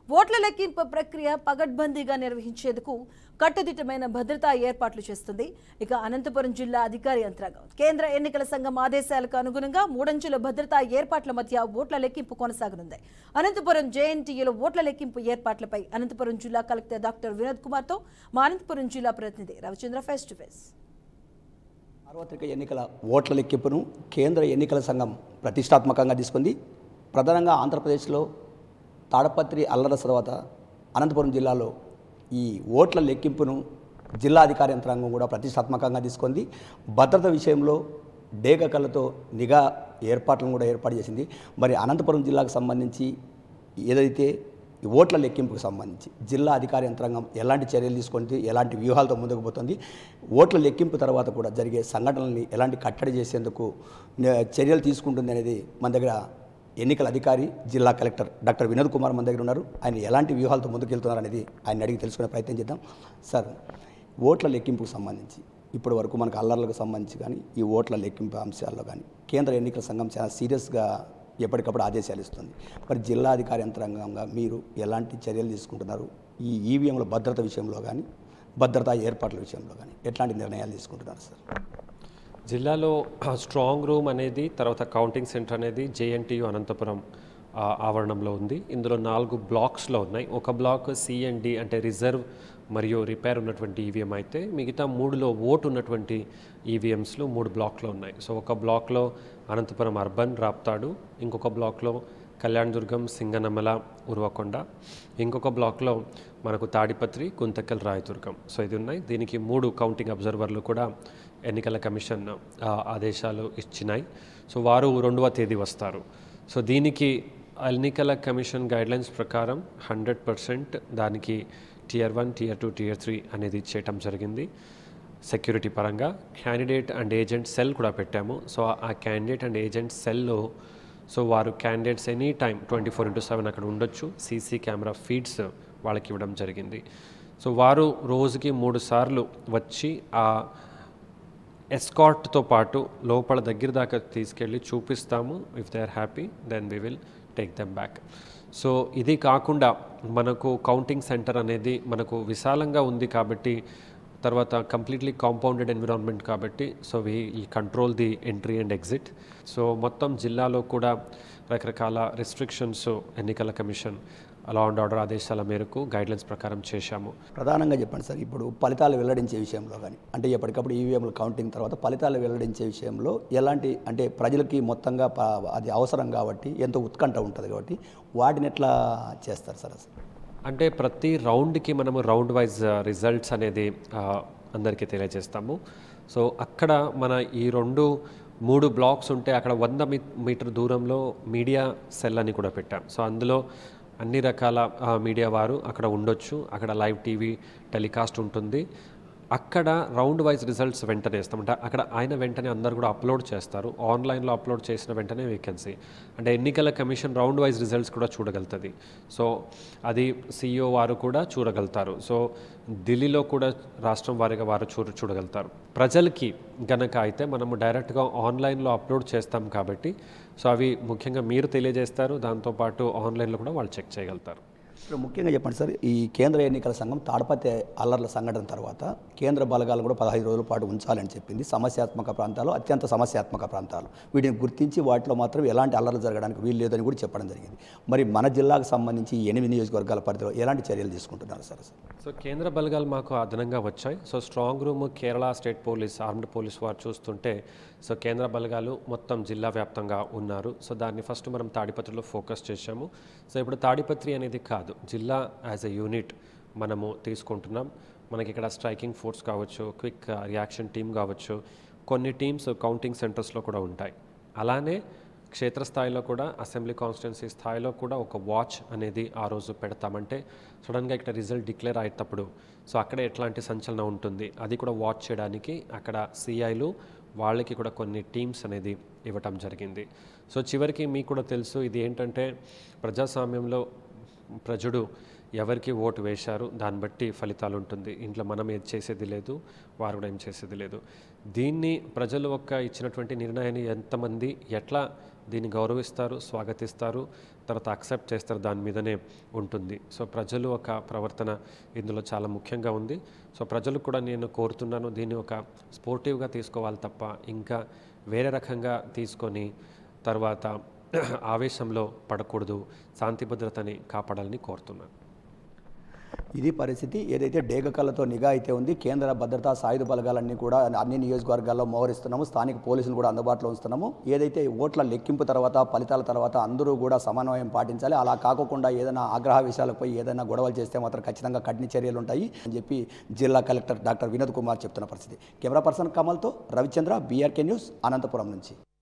ఓట్ల లెక్కింపు ప్రక్రియ పగడ్బందీగా నిర్వహించేందుకు కట్టుదిట్టమైన భద్రతా ఏర్పాట్లు చేస్తుంది ఇక అనంతపురం జిల్లా అధికారి యంత్రాంగం కేంద్ర ఎన్నికల సంఘం ఆదేశాలకు అనుగుణంగా మూడంచుల భద్రతా ఏర్పాట్ల మధ్య ఓట్ల లెక్కింపు కొనసాగనుంది అనంతపురం జేఎన్టీయూలో ఓట్ల లెక్కింపు ఏర్పాట్లపై అనంతపురం జిల్లా కలెక్టర్ డాక్టర్ వినోద్ కుమార్తో మా అనంతపురం జిల్లా ప్రతినిధి రవిచంద్ర ఫేస్ టు ఫేస్ సార్వత్రిక ఎన్నికల ఓట్ల లెక్కింపును కేంద్ర ఎన్నికల సంఘం ప్రతిష్టాత్మకంగా తీసుకుంది ప్రధానంగా ఆంధ్రప్రదేశ్లో తాడపత్రి అల్లర తర్వాత అనంతపురం జిల్లాలో ఈ ఓట్ల లెక్కింపును జిల్లా అధికార యంత్రాంగం కూడా ప్రతిష్టాత్మకంగా తీసుకుంది భద్రత విషయంలో డేగ కళ్ళతో నిఘా ఏర్పాట్లను కూడా ఏర్పాటు చేసింది మరి అనంతపురం జిల్లాకు సంబంధించి ఏదైతే ఈ ఓట్ల లెక్కింపుకు సంబంధించి జిల్లా అధికార యంత్రాంగం ఎలాంటి చర్యలు తీసుకుంటుంది ఎలాంటి వ్యూహాలతో ముందుకు పోతుంది ఓట్ల లెక్కింపు తర్వాత కూడా జరిగే సంఘటనల్ని ఎలాంటి కట్టడి చేసేందుకు నే- చర్యలు తీసుకుంటుంది అనేది మన దగ్గర ఎన్నికల అధికారి జిల్లా కలెక్టర్ డాక్టర్ వినోద్ కుమార్ మన దగ్గర ఉన్నారు ఆయన ఎలాంటి వ్యూహాలతో ముందుకెళ్తున్నారు అనేది ఆయన అడిగి తెలుసుకునే ప్రయత్నం చేద్దాం సార్ ఓట్ల లెక్కింపుకు సంబంధించి ఇప్పటి వరకు మనకు అల్లర్లకు సంబంధించి కానీ ఈ ఓట్ల లెక్కింపు అంశాల్లో కానీ కేంద్ర ఎన్నికల సంఘం చాలా సీరియస్గా ఎప్పటికప్పుడు ఆదేశాలు ఇస్తుంది మరి జిల్లా అధికార యంత్రాంగంగా మీరు ఎలాంటి చర్యలు తీసుకుంటున్నారు ఈ ఈవీఎంల భద్రత విషయంలో కానీ భద్రతా ఏర్పాట్ల విషయంలో కానీ ఎట్లాంటి నిర్ణయాలు తీసుకుంటున్నారు సార్ జిల్లాలో స్ట్రాంగ్ రూమ్ అనేది తర్వాత కౌంటింగ్ సెంటర్ అనేది జేఎన్టీయు అనంతపురం ఆ, ఆవరణంలో ఉంది ఇందులో నాలుగు బ్లాక్స్లో ఉన్నాయి ఒక బ్లాక్ సిఎన్డి అంటే రిజర్వ్ మరియు రిపేర్ ఉన్నటువంటి ఈవీఎం అయితే మిగతా మూడులో ఓటు ఉన్నటువంటి ఈవీఎంస్లు మూడు బ్లాక్లో ఉన్నాయి సో ఒక బ్లాక్లో అనంతపురం అర్బన్ రాప్తాడు ఇంకొక బ్లాక్లో కళ్యాణదుర్గం సింగనమల ఉరవకొండ ఇంకొక బ్లాక్లో మనకు తాడిపత్రి కుంతకల్ రాయదుర్గం సో ఇది ఉన్నాయి దీనికి మూడు కౌంటింగ్ అబ్జర్వర్లు కూడా ఎన్నికల కమిషన్ ఆ, ఆదేశాలు ఇచ్చినాయి సో వారు రెండవ తేదీ వస్తారు సో దీనికి ఎన్నికల కమిషన్ గైడ్లైన్స్ ప్రకారం హండ్రెడ్ పర్సెంట్ దానికి tier one tier two tier three అనేది చేయటం జరిగింది సెక్యూరిటీ పరంగా క్యాండిడేట్ అండ్ ఏజెంట్ సెల్ కూడా పెట్టాము సో ఆ క్యాండిడేట్ అండ్ ఏజెంట్ సెల్లో సో వారు candidates any time twenty four into seven అక్కడ ఉండొచ్చు సీసీ కెమెరా ఫీడ్స్ వాళ్ళకి ఇవ్వడం జరిగింది సో వారు రోజుకి మూడు సార్లు వచ్చి ఆ ఎస్కాట్తో పాటు లోపల దగ్గర దాకా తీసుకెళ్ళి చూపిస్తాము if they are happy then we will take them back so ఇది కాకుండా మనకు కౌంటింగ్ సెంటర్ అనేది మనకు విశాలంగా ఉంది కాబట్టి తర్వాత కంప్లీట్లీ కాంపౌండెడ్ ఎన్విరాన్మెంట్ కాబట్టి సో వీ ఈ control the entry and exit so మొత్తం జిల్లాలో కూడా రకరకాల రిస్ట్రిక్షన్స్ ఎన్నికల కమిషన్ లా అండ్ ఆర్డర్ ఆదేశాల మేరకు గైడ్లైన్స్ ప్రకారం చేశాము ప్రధానంగా చెప్పండి సార్ ఇప్పుడు ఫలితాలు వెల్లడించే విషయంలో కానీ అంటే ఎప్పటికప్పుడు ఈవీఎంలు కౌంటింగ్ తర్వాత ఫలితాలు వెల్లడించే విషయంలో ఎలాంటి అంటే ప్రజలకి మొత్తంగా ప- అది అవసరం కాబట్టి ఎంతో ఉత్కంఠ ఉంటుంది కాబట్టి వాటిని ఎట్లా చేస్తారు సార్ అసలు అంటే ప్రతి రౌండ్కి మనము రౌండ్ వైజ్ రిజల్ట్స్ అనేది ఆ, అందరికీ తెలియజేస్తాము సో అక్కడ మన ఈ రెండు మూడు బ్లాక్స్ ఉంటే అక్కడ వంద మీ మీటర్ దూరంలో మీడియా సెల్ అని కూడా పెట్టాం సో అందులో అన్ని రకాల ఆ, మీడియా వారు అక్కడ ఉండొచ్చు అక్కడ లైవ్ టీవీ టెలికాస్ట్ ఉంటుంది అక్కడ రౌండ్ వైజ్ రిజల్ట్స్ వెంటనే ఇస్తాం అంటే అక్కడ ఆయన వెంటనే అందరు కూడా అప్లోడ్ చేస్తారు ఆన్లైన్లో అప్లోడ్ చేసిన వెంటనే వేకెన్సీ అంటే ఎన్నికల కమిషన్ రౌండ్ వైజ్ రిజల్ట్స్ కూడా చూడగలుగుతుంది సో అది సిఇఓ వారు కూడా చూడగలుగుతారు సో ఢిల్లీలో కూడా రాష్ట్రం వారిగా వారు చూ చూడగలుగుతారు ప్రజలకి గనక అయితే మనము డైరెక్ట్గా ఆన్లైన్లో అప్లోడ్ చేస్తాం కాబట్టి సో అవి ముఖ్యంగా మీరు తెలియజేస్తారు దాంతోపాటు ఆన్లైన్లో కూడా వాళ్ళు చెక్ చేయగలుగుతారు ఇప్పుడు ముఖ్యంగా చెప్పండి సార్ ఈ కేంద్ర ఎన్నికల సంఘం తాడపత్రి అల్లర్ల సంఘటన తర్వాత కేంద్ర బలగాలను కూడా పదహైదు రోజుల పాటు ఉంచాలని చెప్పింది సమస్యాత్మక ప్రాంతాలు అత్యంత సమస్యాత్మక ప్రాంతాలు వీటిని గుర్తించి వాటిలో మాత్రం ఎలాంటి అల్లర్లు జరగడానికి వీలు లేదని కూడా చెప్పడం జరిగింది మరి మన జిల్లాకు సంబంధించి ఈ ఎనిమిది నియోజకవర్గాల పరిధిలో ఎలాంటి చర్యలు తీసుకుంటున్నారు సార్ అసలు సో కేంద్ర బలగాలు మాకు అదనంగా వచ్చాయి so strong room Kerala state police armed police వారు చూస్తుంటే సో కేంద్ర బలగాలు మొత్తం జిల్లా వ్యాప్తంగా ఉన్నారు సో దాన్ని ఫస్ట్ మనం తాడిపత్రిలో ఫోకస్ చేశాము సో ఇప్పుడు తాడిపత్రి అనేది కాదు జిల్లా యాజ్ ఎ యూనిట్ మనము తీసుకుంటున్నాం మనకి ఇక్కడ స్ట్రైకింగ్ ఫోర్స్ కావచ్చు క్విక్ రియాక్షన్ టీమ్ కావచ్చు కొన్ని టీమ్స్ కౌంటింగ్ సెంటర్స్లో కూడా ఉంటాయి అలానే క్షేత్రస్థాయిలో కూడా అసెంబ్లీ కాన్స్టిట్యున్సీ స్థాయిలో కూడా ఒక వాచ్ అనేది ఆ రోజు పెడతామంటే సడన్గా ఇక్కడ రిజల్ట్ డిక్లేర్ అయ్యేటప్పుడు సో అక్కడ ఎట్లాంటి సంచలనం ఉంటుంది అది కూడా వాచ్ చేయడానికి అక్కడ సిఐలు వాళ్ళకి కూడా కొన్ని టీమ్స్ అనేది ఇవ్వటం జరిగింది సో చివరికి మీకు కూడా తెలుసు ఇది ఏంటంటే ప్రజాస్వామ్యంలో ప్రజడు ఎవరికి ఓటు వేశారు దాన్ని బట్టి ఫలితాలు ఉంటుంది ఇంట్లో మనం ఏది చేసేది లేదు వారు కూడా ఏం చేసేది లేదు దీన్ని ప్రజలు ఒక్క ఇచ్చినటువంటి నిర్ణయాన్ని ఎంతమంది ఎట్లా దీన్ని గౌరవిస్తారు స్వాగతిస్తారు తర్వాత అక్సెప్ట్ చేస్తారు దాని మీదనే ఉంటుంది సో ప్రజలు ఒక ప్రవర్తన ఇందులో చాలా ముఖ్యంగా ఉంది సో ప్రజలు కూడా నేను కోరుతున్నాను దీన్ని ఒక స్పోర్టివ్గా తీసుకోవాలి తప్ప ఇంకా వేరే రకంగా తీసుకొని తర్వాత ఆవేశంలో పడకూడదు శాంతి భద్రతని కాపాడాలని కోరుతున్నాను ఇది పరిస్థితి ఏదైతే డేగ కళ్ళతో నిఘా అయితే ఉంది కేంద్ర భద్రతా సాయుధ బలగాలన్నీ కూడా అన్ని నియోజకవర్గాల్లో మోహరిస్తున్నాము స్థానిక పోలీసులు కూడా అందుబాటులో ఉంచుతున్నాము ఏదైతే ఓట్ల లెక్కింపు తర్వాత ఫలితాల తర్వాత అందరూ కూడా సమన్వయం పాటించాలి అలా కాకుండా ఏదైనా ఆగ్రహ విషయాలపై ఏదైనా గొడవలు చేస్తే మాత్రం ఖచ్చితంగా కఠిన చర్యలు ఉంటాయి అని చెప్పి జిల్లా కలెక్టర్ డాక్టర్ వినోద్ కుమార్ చెప్తున్న పరిస్థితి కెమెరా పర్సన్ కమల్తో రవిచంద్ర బీఆర్కే న్యూస్ అనంతపురం నుంచి